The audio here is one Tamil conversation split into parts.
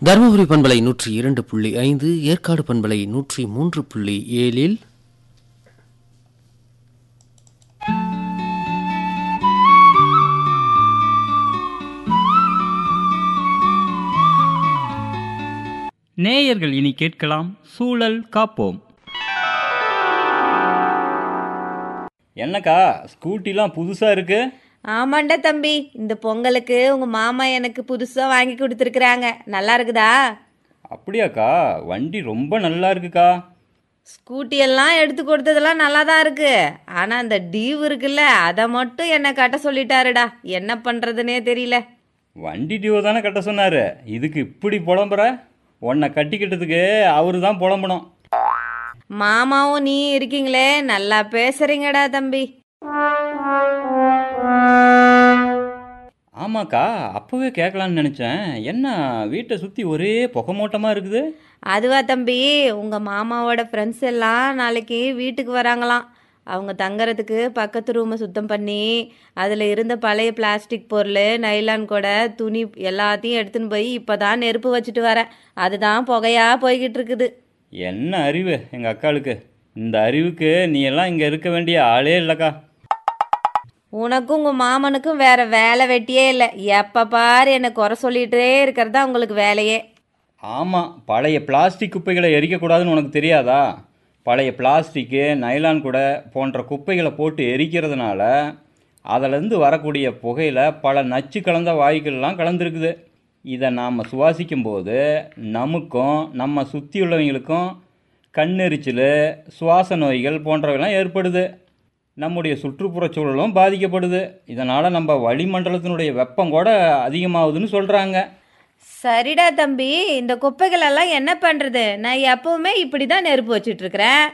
தருமபுரி பண்பலை நூற்றி இரண்டு புள்ளி ஐந்து ஏற்காடு பண்பலை நூற்றி மூன்று புள்ளி ஏழில் நேயர்கள் இனி கேட்கலாம் சூழல் காப்போம் என்னக்கா ஸ்கூட்டிலாம் புதுசாக இருக்கு ஆமாண்டா தம்பி இந்த பொங்கலுக்கு உங்க மாமா எனக்கு புதுசா வாங்கி கொடுத்துருக்குறாங்க நல்லா இருக்குதா அப்படியாக்கா வண்டி ரொம்ப நல்லா இருக்குக்கா ஸ்கூட்டி எல்லாம் எடுத்து கொடுத்ததெல்லாம் நல்லா தான் இருக்கு ஆனா அந்த டீவ் இருக்குல்ல அதை மட்டும் என்ன கட்ட சொல்லிட்டாருடா என்ன பண்றதுனே தெரியல வண்டி டியூ தானே கட்ட சொன்னார் இதுக்கு இப்படி புலம்புற உன்னை கட்டிக்கிட்டதுக்கு அவரு தான் புலம்பணும் மாமாவும் நீ இருக்கீங்களே நல்லா பேசுறீங்கடா தம்பி ஆமாக்கா அப்போவே கேட்கலான்னு நினச்சேன் என்ன வீட்டை சுற்றி ஒரே புகமூட்டமாக இருக்குது அதுவா தம்பி உங்க மாமாவோட ஃப்ரெண்ட்ஸ் எல்லாம் நாளைக்கு வீட்டுக்கு வராங்களாம் அவங்க தங்கறதுக்கு பக்கத்து ரூமை சுத்தம் பண்ணி அதில் இருந்த பழைய பிளாஸ்டிக் பொருள் நைலான் கொடை துணி எல்லாத்தையும் எடுத்துன்னு போய் இப்போ தான் நெருப்பு வச்சுட்டு வரேன் அதுதான் புகையா போய்கிட்டு இருக்குது என்ன அறிவு எங்கள் அக்காளுக்கு இந்த அறிவுக்கு நீ எல்லாம் இங்கே இருக்க வேண்டிய ஆளே இல்லைக்கா உனக்கும் உங்கள் மாமனுக்கும் வேற வேலை வெட்டியே இல்லை எப்போ பாரு என்னை குறை சொல்லிகிட்டே இருக்கிறது தான் உங்களுக்கு வேலையே ஆமாம் பழைய பிளாஸ்டிக் குப்பைகளை எரிக்கக்கூடாதுன்னு உனக்கு தெரியாதா பழைய பிளாஸ்டிக்கு நைலான் கூட போன்ற குப்பைகளை போட்டு எரிக்கிறதுனால அதிலேருந்து வரக்கூடிய புகையில் பல நச்சு கலந்த வாயுக்கள்லாம் கலந்துருக்குது இதை நாம் சுவாசிக்கும் போது நமக்கும் நம்ம சுற்றி உள்ளவங்களுக்கும் கண்ணெரிச்சல் சுவாச நோய்கள் போன்றவைலாம் ஏற்படுது நம்முடைய சுற்றுப்புறச் சூழலும் பாதிக்கப்படுது இதனால் நம்ம வளிமண்டலத்தினுடைய வெப்பம் கூட அதிகமாகுதுன்னு சொல்கிறாங்க சரிடா தம்பி இந்த குப்பைகள் எல்லாம் என்ன பண்ணுறது நான் எப்பவுமே இப்படி தான் நெருப்பு வச்சிட்டு இருக்கிறேன்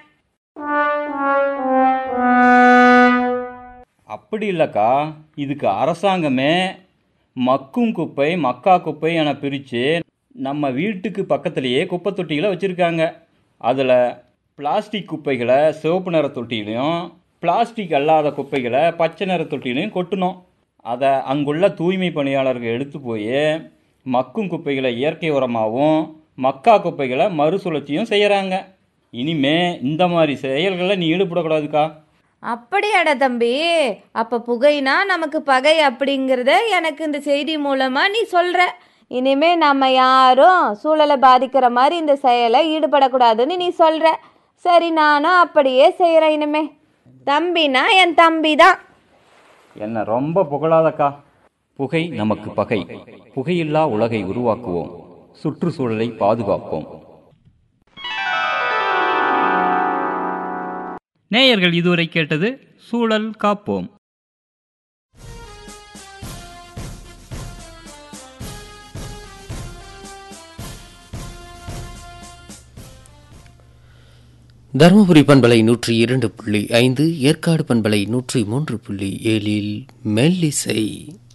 அப்படி இல்லைக்கா இதுக்கு அரசாங்கமே மக்கும் குப்பை மக்கா குப்பை என பிரித்து நம்ம வீட்டுக்கு பக்கத்துலேயே குப்பை தொட்டிகளை வச்சுருக்காங்க அதில் பிளாஸ்டிக் குப்பைகளை சிவப்பு நிற தொட்டிலையும் பிளாஸ்டிக் அல்லாத குப்பைகளை பச்சை நிற தொட்டிலையும் கொட்டணும் அதை அங்குள்ள தூய்மை பணியாளர்கள் எடுத்து போய் மக்கும் குப்பைகளை இயற்கை உரமாகவும் மக்கா குப்பைகளை மறுசுழற்சியும் செய்கிறாங்க இனிமே இந்த மாதிரி செயல்களில் நீ ஈடுபடக்கூடாதுக்கா அப்படியாடா தம்பி அப்ப புகைனா நமக்கு பகை அப்படிங்கிறத எனக்கு இந்த செய்தி மூலமா நீ சொல்ற இனிமே நம்ம யாரும் சூழலை பாதிக்கிற மாதிரி இந்த செயலை ஈடுபடக்கூடாதுன்னு நீ சொல்ற சரி நானும் அப்படியே செய்யறேன் இனிமே தம்பினா என் தம்பி தான் என்ன ரொம்ப புகழாதக்கா புகை நமக்கு பகை புகையில்லா உலகை உருவாக்குவோம் சுற்றுச்சூழலை பாதுகாப்போம் நேயர்கள் இதுவரை கேட்டது சூழல் காப்போம் தருமபுரி பண்பலை நூற்றி இரண்டு புள்ளி ஐந்து ஏற்காடு பண்பலை நூற்றி மூன்று புள்ளி ஏழில் மெல்லிசை